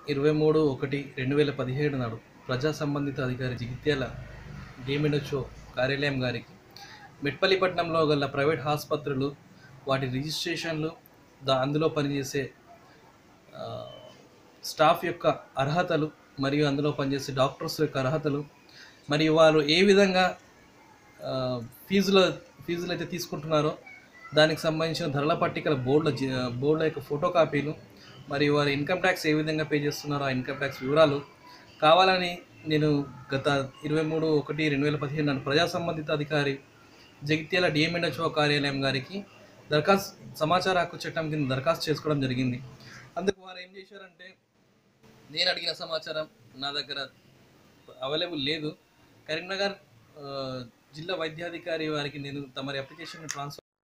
ఇరవై మూడు ఒకటి రెండు వేల పదిహేడు నాడు ప్రజా సంబంధిత అధికారి జగిత్యాల డిఎంఎన్హెచ్ఓ కార్యాలయం గారికి మెట్పల్లిపట్నంలో గల ప్రైవేట్ ఆసుపత్రులు వాటి రిజిస్ట్రేషన్లు దా అందులో పనిచేసే ఆ, స్టాఫ్ యొక్క అర్హతలు మరియు అందులో పనిచేసే డాక్టర్స్ యొక్క అర్హతలు మరియు వారు ఏ విధంగా ఆ, ఫీజుల ఫీజులు అయితే తీసుకుంటున్నారో దానికి సంబంధించిన ధరల పట్టికల బోర్డుల జి- బోర్డుల యొక్క ఫోటో కాపీలు మరియు వారి ఇన్కమ్ ట్యాక్స్ ఏ విధంగా పే చేస్తున్నారో ఆ ఇన్కమ్ ట్యాక్స్ వివరాలు కావాలని నేను గత ఇరవై మూడు ఒకటి రెండు వేల పదిహేను నాడు ప్రజా సంబంధిత అధికారి జగిత్యాల డిఎంఎన్హెచ్ఓ కార్యాలయం గారికి దరఖాస్తు సమాచార హక్కు చట్టం కింద దరఖాస్తు చేసుకోవడం జరిగింది అందుకు వారు ఏం చేశారంటే నేను అడిగిన సమాచారం నా దగ్గర అవైలబుల్ లేదు కరీంనగర్ ఆ, జిల్లా వైద్యాధికారి వారికి నేను తమరి అప్లికేషన్ ట్రాన్స్ఫర్